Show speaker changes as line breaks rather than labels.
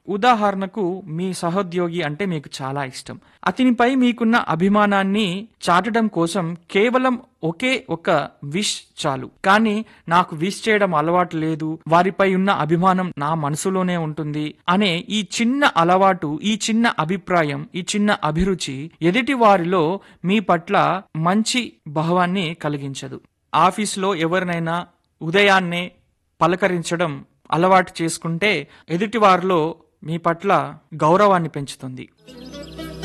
ఉదాహరణకు మీ సహోద్యోగి అంటే మీకు చాలా ఇష్టం అతనిపై మీకున్న అభిమానాన్ని చాటడం కోసం కేవలం ఒకే ఒక విష్ చాలు కానీ నాకు విష్ చేయడం అలవాటు లేదు వారిపై ఉన్న అభిమానం నా మనసులోనే ఉంటుంది అనే ఈ చిన్న అలవాటు ఈ చిన్న అభిప్రాయం ఈ చిన్న అభిరుచి ఎదుటి వారిలో మీ పట్ల మంచి భావాన్ని కలిగించదు ఆఫీస్లో ఎవరినైనా ఉదయాన్నే పలకరించడం అలవాటు చేసుకుంటే ఎదుటి వారిలో మీ పట్ల గౌరవాన్ని పెంచుతుంది